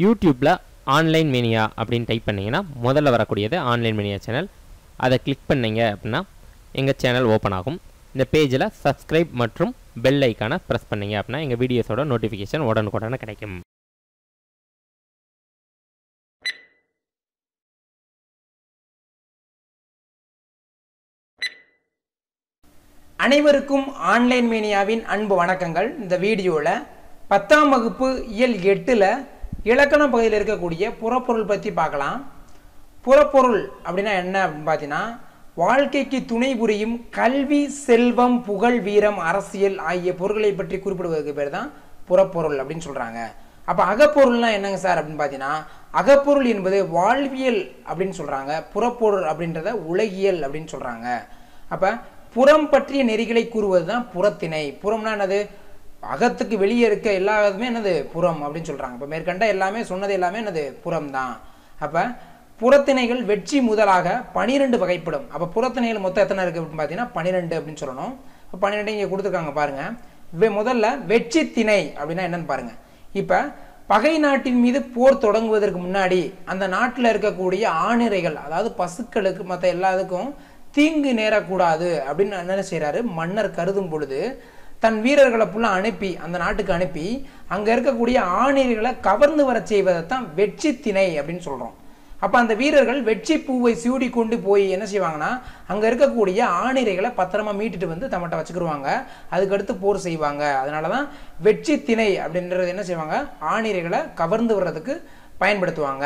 யூடியூப்பில் ஆன்லைன் மீனியா அப்படின்னு டைப் பண்ணிங்கன்னா முதல்ல வரக்கூடியது ஆன்லைன் மீனியா சேனல் அதை கிளிக் பண்ணீங்க அப்படின்னா எங்கள் சேனல் ஓப்பன் ஆகும் இந்த பேஜில் சப்ஸ்கிரைப் மற்றும் பெல் ஐக்கானை ப்ரெஸ் பண்ணீங்க அப்படின்னா எங்கள் வீடியோஸோட நோட்டிஃபிகேஷன் உடனுக்குடனே கிடைக்கும் அனைவருக்கும் ஆன்லைன் மீனியாவின் அன்பு வணக்கங்கள் இந்த வீடியோவில் பத்தாம் வகுப்பு இயல் எட்டில் இலக்கண பகுதியில் இருக்கக்கூடிய புறப்பொருள் பற்றி பார்க்கலாம் புறப்பொருள் அப்படின்னா என்ன அப்படின்னு பார்த்தீங்கன்னா வாழ்க்கைக்கு துணை புரியும் கல்வி செல்வம் புகழ் வீரம் அரசியல் ஆகிய பொருட்களை பற்றி குறிப்பிடுவதற்கு பேர் தான் புறப்பொருள் அப்படின்னு சொல்கிறாங்க அப்போ அகப்பொருள்னா என்னங்க சார் அப்படின்னு பார்த்தீங்கன்னா அகப்பொருள் என்பது வாழ்வியல் அப்படின்னு சொல்கிறாங்க புறப்பொருள் அப்படின்றத உலகியல் அப்படின்னு சொல்கிறாங்க அப்போ புறம் பற்றிய நெறிகளை கூறுவது தான் புறத்திணை புறம்னா என்னது அகத்துக்கு வெளியே இருக்க எல்லாமே என்னது புறம் அப்படின்னு சொல்கிறாங்க இப்போ மேற்கண்ட எல்லாமே சொன்னது எல்லாமே என்னது புறம் தான் அப்போ புறத்திணைகள் வெற்றி முதலாக பனிரெண்டு வகைப்படும் அப்போ புறத்திணைகள் மொத்தம் எத்தனை இருக்குது அப்படின்னு பார்த்தீங்கன்னா பன்னிரெண்டு அப்படின்னு சொல்லணும் இப்போ பன்னிரெண்டு இங்கே கொடுத்துருக்காங்க பாருங்கள் வெ- முதல்ல வெற்றி திணை அப்படின்னா என்னன்னு பாருங்கள் இப்போ பகை நாட்டின் மீது போர் தொடங்குவதற்கு முன்னாடி அந்த நாட்டில் இருக்கக்கூடிய ஆணிரைகள் அதாவது பசுக்களுக்கு மற்ற எல்லாத்துக்கும் தீங்கு நேரக்கூடாது அப்படின்னு என்ன செய்கிறாரு மன்னர் கருதும் பொழுது தன் வீரர்களை ஃபுல்லாக அனுப்பி அந்த நாட்டுக்கு அனுப்பி அங்கே இருக்கக்கூடிய ஆணிரைகளை கவர்ந்து வர செய்வதை தான் வெற்றி திணை அப்படின்னு சொல்கிறோம் அப்போ அந்த வீரர்கள் வெற்றி பூவை சூடி கொண்டு போய் என்ன செய்வாங்கன்னா அங்கே இருக்கக்கூடிய ஆணிரைகளை பத்திரமா மீட்டுட்டு வந்து தம்மட்ட வச்சுக்கிருவாங்க அதுக்கடுத்து போர் செய்வாங்க அதனால தான் வெற்றி திணை அப்படின்றது என்ன செய்வாங்க ஆணிரைகளை கவர்ந்து வர்றதுக்கு பயன்படுத்துவாங்க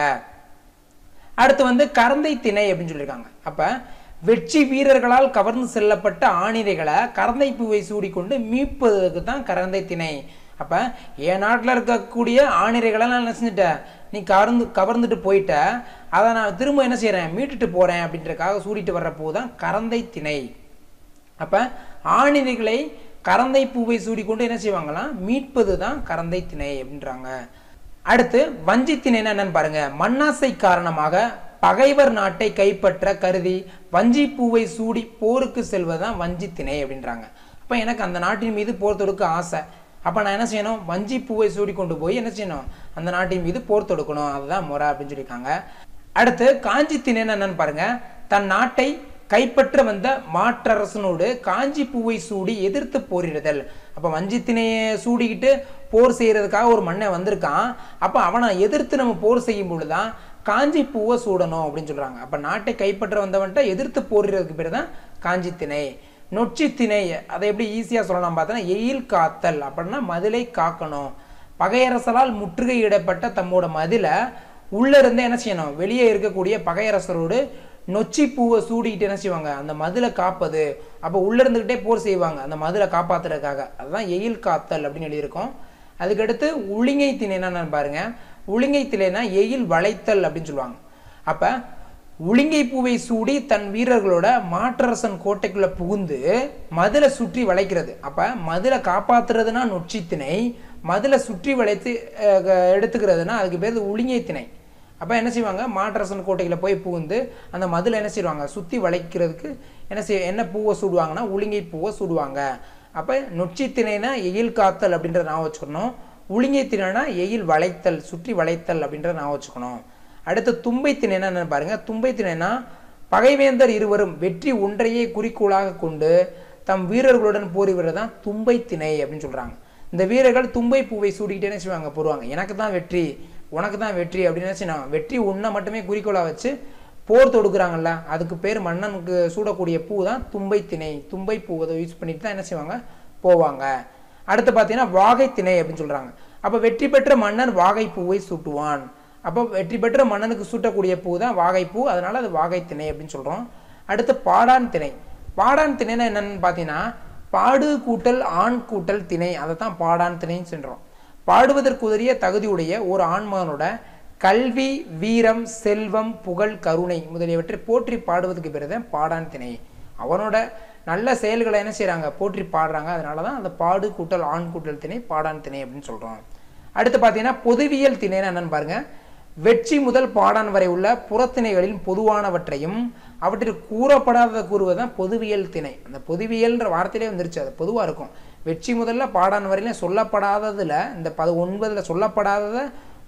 அடுத்து வந்து கரந்தை திணை அப்படின்னு சொல்லியிருக்காங்க அப்போ வெற்றி வீரர்களால் கவர்ந்து செல்லப்பட்ட ஆணிரைகளை கரந்தை பூவை சூடிக்கொண்டு மீட்பதற்கு தான் கரந்தை திணை அப்போ என் நாட்டில் இருக்கக்கூடிய ஆணிரைகளெல்லாம் என்ன செஞ்சுட்ட நீ கவர்ந்து கவர்ந்துட்டு போயிட்ட அதை நான் திரும்ப என்ன செய்கிறேன் மீட்டுட்டு போகிறேன் அப்படின்றதுக்காக சூடிட்டு வர்ற பூ தான் கரந்தை திணை அப்போ ஆணிரைகளை கரந்தை பூவை சூடிக்கொண்டு என்ன செய்வாங்களாம் மீட்பது தான் கரந்தை திணை அப்படின்றாங்க அடுத்து வஞ்சி திணைன்னா என்னன்னு பாருங்க மண்ணாசை காரணமாக பகைவர் நாட்டை கைப்பற்ற கருதி வஞ்சி பூவை சூடி போருக்கு செல்வதுதான் வஞ்சி திணை அப்படின்றாங்க அப்போ எனக்கு அந்த நாட்டின் மீது போர் தொடுக்க ஆசை அப்போ நான் என்ன செய்யணும் வஞ்சி பூவை சூடி கொண்டு போய் என்ன செய்யணும் அந்த நாட்டின் மீது போர் தொடுக்கணும் அதுதான் முறை அப்படின்னு சொல்லியிருக்காங்க அடுத்து காஞ்சி திணைன்னு என்னன்னு பாருங்க தன் நாட்டை கைப்பற்ற வந்த மாற்றரசனோடு காஞ்சி பூவை சூடி எதிர்த்து போரிடுதல் அப்போ வஞ்சி திணையை சூடிக்கிட்டு போர் செய்யறதுக்காக ஒரு மன்னன் வந்திருக்கான் அப்போ அவனை எதிர்த்து நம்ம போர் செய்யும் பொழுதுதான் காஞ்சி பூவை சூடணும் அப்படின்னு சொல்றாங்க அப்போ நாட்டை கைப்பற்ற வந்தவன்ட்ட எதிர்த்து போரிடுறதுக்கு பேர் தான் காஞ்சி திணை நொச்சி திணை அதை எப்படி ஈஸியாக சொல்லலாம் பார்த்தோன்னா எயில் காத்தல் அப்படின்னா மதிலை காக்கணும் பகையரசரால் முற்றுகையிடப்பட்ட தம்மோட மதிலை உள்ள இருந்தே என்ன செய்யணும் வெளியே இருக்கக்கூடிய பகையரசரோடு நொச்சி பூவை சூடிக்கிட்டு என்ன செய்வாங்க அந்த மதிலை காப்பது அப்போ உள்ள இருந்துகிட்டே போர் செய்வாங்க அந்த மதிலை காப்பாத்துறதுக்காக அதுதான் எயில் காத்தல் அப்படின்னு எழுதியிருக்கோம் அதுக்கடுத்து உளிங்கை திணைனா என்னன்னு பாருங்க உளிங்கை திணைனா எயில் வளைத்தல் அப்படின்னு சொல்லுவாங்க அப்ப உளிங்கை பூவை சூடி தன் வீரர்களோட மாற்றரசன் கோட்டைக்குள்ள புகுந்து மதிலை சுற்றி வளைக்கிறது அப்ப மதிலை காப்பாத்துறதுனா நொச்சி திணை மதிலை சுற்றி வளைத்து அஹ், க- எடுத்துக்கிறதுனா அதுக்கு பேர் உளிங்கை திணை அப்போ என்ன செய்வாங்க மாற்றரசன் கோட்டையில் போய் புகுந்து அந்த மதிலை என்ன செய்வாங்க சுற்றி வளைக்கிறதுக்கு என்ன செய் என்ன பூவை சூடுவாங்கன்னா உளிங்கை பூவை சூடுவாங்க அப்போ நொச்சி திணைனா எயில் காத்தல் அப்படின்றத நான் வச்சுக்கணும் உளிங்கை திணைனா எயில் வளைத்தல் சுற்றி வளைத்தல் அப்படின்றத நான் வச்சுக்கணும் அடுத்து தும்பை திணைனா என்னன்னு பாருங்க தும்பை திணைனா பகைவேந்தர் இருவரும் வெற்றி ஒன்றையே குறிக்கோளாக கொண்டு தம் வீரர்களுடன் போரிடுவது தான் தும்பை திணை அப்படின்னு சொல்றாங்க இந்த வீரர்கள் தும்பை பூவை சூடிக்கிட்டே என்ன செய்வாங்க போடுவாங்க எனக்கு தான் வெற்றி உனக்கு தான் வெற்றி அப்படின்னு என்ன செய்யணும் வெற்றி உன்னை மட்டுமே குறிக்கோளாக வச்சு போர் தொடுக்குறாங்கல்ல அதுக்கு பேர் மன்னனுக்கு சூடக்கூடிய பூ தான் தும்பை திணை தும்பை பூ அதை யூஸ் பண்ணிட்டு தான் என்ன செய்வாங்க போவாங்க அடுத்து பார்த்தீங்கன்னா வாகை திணை அப்படின்னு சொல்றாங்க அப்போ வெற்றி பெற்ற மன்னன் வாகை பூவை சூட்டுவான் அப்போ வெற்றி பெற்ற மன்னனுக்கு சூட்டக்கூடிய பூ தான் வாகைப்பூ அதனால அது வாகை திணை அப்படின்னு சொல்றோம் அடுத்து பாடான் திணை பாடான் திணைனா என்னன்னு பார்த்தீங்கன்னா பாடு கூட்டல் ஆண் கூட்டல் திணை அதை தான் பாடான் திணைன்னு சொல்றோம் பாடுவதற்குரிய தகுதியுடைய ஒரு ஆண்மகனோட கல்வி வீரம் செல்வம் புகழ் கருணை முதலியவற்றை போற்றி பாடுவதற்கு பேர் தான் பாடான் திணை அவனோட நல்ல செயல்களை என்ன செய்றாங்க போற்றி பாடுறாங்க அதனால தான் அந்த பாடு கூட்டல் ஆண் கூட்டல் திணை பாடான் திணை அப்படின்னு சொல்றோம் அடுத்து பார்த்தீங்கன்னா பொதுவியல் திணைன்னு என்னன்னு பாருங்க வெற்றி முதல் பாடான் வரை உள்ள புறத்திணைகளின் பொதுவானவற்றையும் அவற்றில் கூறப்படாததை கூறுவதுதான் பொதுவியல் திணை அந்த பொதுவியல்ன்ற வார்த்தையிலே வந்துருச்சு அது பொதுவாக இருக்கும் வெற்றி முதல்ல பாடான் வரையிலும் சொல்லப்படாததுல இந்த பத ஒன்பதுல சொல்லப்படாததை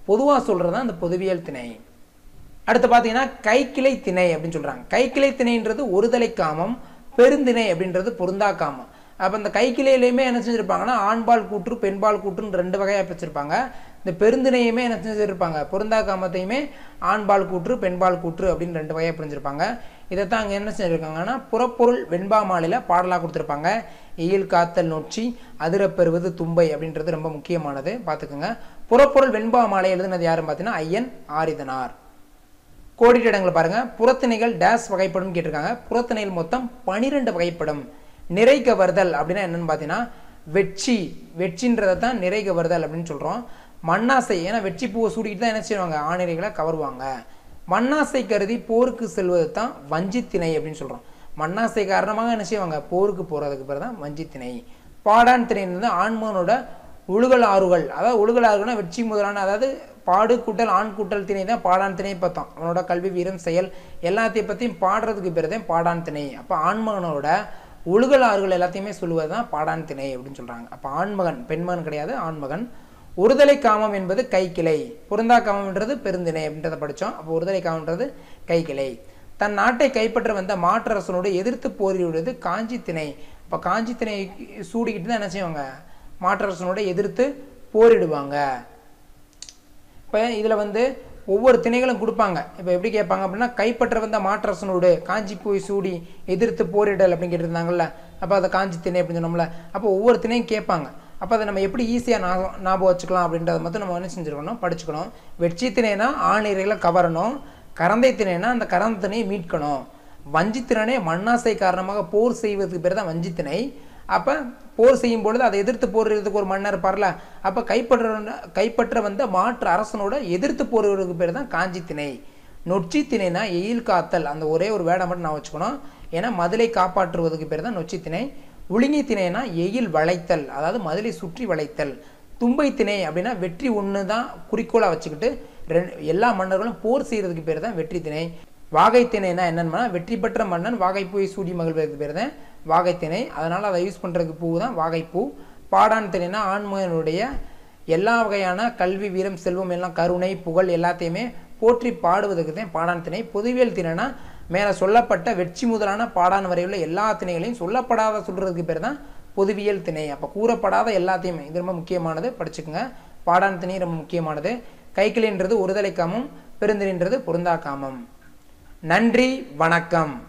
பொதுவாக சொல்கிறது தான் இந்த பொதுவியல் திணை அடுத்து பார்த்தீங்கன்னா கைக்கிளை திணை அப்படின்னு சொல்கிறாங்க கைக்கிளை திணைன்றது ஒருதலை காமம் பெருந்திணை அப்படின்றது பொருந்தா காமம் அப்போ இந்த கைக்கிளையிலையுமே என்ன செஞ்சுருப்பாங்கன்னா ஆண்பால் கூற்று பெண்பால் கூற்றுன்னு ரெண்டு வகையாக பிரிச்சிருப்பாங்க இந்த பெருந்திணையுமே என்ன செஞ்சுருப்பாங்க பொருந்தா காமத்தையுமே ஆண்பால் கூற்று பெண்பால் கூற்று அப்படின்னு ரெண்டு வகையாக பிரிஞ்சிருப்பாங்க இதைத்தான் அங்கே என்ன செஞ்சுருக்காங்கன்னா புறப்பொருள் வெண்பா மாலையில் பாடலாக கொடுத்துருப்பாங்க எயில் காத்தல் நொச்சி அதிரப் பெறுவது தும்பை அப்படின்றது ரொம்ப முக்கியமானது பார்த்துக்கோங்க புறப்பொருள் வெண்பா மாலை எழுதுனது யாருன்னு பார்த்தீங்கன்னா ஐயன் ஆரிதனார் கோடிட்ட இடங்களை பாருங்க புறத்திணைகள் டேஸ் வகைப்படும் கேட்டிருக்காங்க புறத்திணைகள் மொத்தம் பனிரெண்டு வகைப்படும் நிறை கவர்தல் அப்படின்னா என்னன்னு பார்த்தீங்கன்னா வெட்சி வெட்சின்றதை தான் நிறை கவர்தல் அப்படின்னு சொல்கிறோம் மண்ணாசை ஏன்னா வெட்சி பூவை சூடிக்கிட்டு தான் என்ன செய்வாங்க ஆணிரைகளை கவருவாங்க மண்ணாசை கருதி போருக்கு செல்வது தான் வஞ்சித்திணை அப்படின்னு சொல்கிறோம் மண்ணாசை காரணமாக என்ன செய்வாங்க போருக்கு போகிறதுக்கு பேர் தான் வஞ்சித்திணை பாடான் திணை வந்து ஆண்மகனோட உழுகல் ஆறுகள் அதாவது உழுகல் ஆறுகள்னா வெற்றி முதலான அதாவது பாடு கூட்டல் ஆண் கூட்டல் திணை தான் பாடான் திணை பார்த்தோம் அவனோட கல்வி வீரம் செயல் எல்லாத்தையும் பற்றியும் பாடுறதுக்கு பேர் தான் பாடான் திணை அப்போ ஆண்மகனோட உழுகல் ஆறுகள் எல்லாத்தையுமே சொல்லுவது தான் பாடான் திணை அப்படின்னு சொல்கிறாங்க அப்போ ஆண்மகன் பெண்மகன் கிடையாது ஆண்மகன் ஒருதலை காமம் என்பது கைக்கிளை பொருந்தா காமம்ன்றது பெருந்திணை அப்படின்றத படித்தோம் அப்போ ஒருதலை காமம்ன்றது கைக்கிளை தன் நாட்டை கைப்பற்ற வந்த மாற்றரசனோடு எதிர்த்து போரிடுவது காஞ்சி திணை அப்போ காஞ்சி திணை சூடிக்கிட்டு தான் என்ன செய்வாங்க மாற்றரசனோட எதிர்த்து போரிடுவாங்க இப்போ இதில் வந்து ஒவ்வொரு திணைகளும் கொடுப்பாங்க இப்போ எப்படி கேட்பாங்க அப்படின்னா கைப்பற்ற வந்த மாற்றரசனோடு காஞ்சி போய் சூடி எதிர்த்து போரிடல் அப்படின்னு கேட்டிருந்தாங்கல்ல அப்போ அதை காஞ்சி திணை அப்படின்னு சொன்னோம்ல அப்போ ஒவ்வொரு திணையும் கேட்பாங்க அப்போ அதை நம்ம எப்படி ஈஸியாக ஞாபகம் ஞாபகம் வச்சுக்கலாம் அப்படின்றத மட்டும் நம்ம என்ன செஞ்சுருக்கணும் படிச்சுக்கணும் வெற்றி திணைனா ஆணிரைகளை கவரணும் கரந்தை திணைனா அந்த கரந்த திணையை மீட்கணும் வஞ்சித்திறனே மண்ணாசை காரணமாக போர் செய்வதற்கு பேர் தான் வஞ்சித்திணை அப்போ போர் செய்யும் பொழுது அதை எதிர்த்து போரிடுறதுக்கு ஒரு மன்னர் இருப்பார்ல அப்போ கைப்பற்ற கைப்பற்ற வந்த மாற்று அரசனோட எதிர்த்து போரிடுறதுக்கு பேர் தான் காஞ்சி திணை நொச்சி திணைனா எயில் காத்தல் அந்த ஒரே ஒரு வேடை மட்டும் நான் வச்சுக்கணும் ஏன்னா மதுளை காப்பாற்றுவதற்கு பேர் தான் நொச்சி திணை உளிங்கி திணைனா எயில் வளைத்தல் அதாவது மதுளை சுற்றி வளைத்தல் தும்பை திணை அப்படின்னா வெற்றி ஒன்று தான் குறிக்கோளாக வச்சுக்கிட்டு ரெண்டு எல்லா மன்னர்களும் போர் செய்கிறதுக்கு பேர் தான் வெற்றி திணை வாகை திணைனா என்னன்னா வெற்றி பெற்ற மன்னன் வாகை போய் சூடி மகிழ்வதற்கு பேர் தான் வாகை திணை அதனால் அதை யூஸ் பண்ணுறதுக்கு பூ தான் வாகைப்பூ பாடான் திணைனா ஆண்மகனுடைய எல்லா வகையான கல்வி வீரம் செல்வம் எல்லாம் கருணை புகழ் எல்லாத்தையுமே போற்றி பாடுவதற்கு தான் பாடான் திணை பொதுவியல் திணைனா மேலே சொல்லப்பட்ட வெற்றி முதலான பாடான் வரையுள்ள எல்லா திணைகளையும் சொல்லப்படாத சொல்கிறதுக்கு பேர் தான் பொதுவியல் திணை அப்போ கூறப்படாத எல்லாத்தையுமே இது ரொம்ப முக்கியமானது படிச்சுக்கோங்க பாடான் திணை ரொம்ப முக்கியமானது கைக்கிளின்றது ஒருதலை காமம் பெருந்திரின்றது பொருந்தா காமம் நன்றி வணக்கம்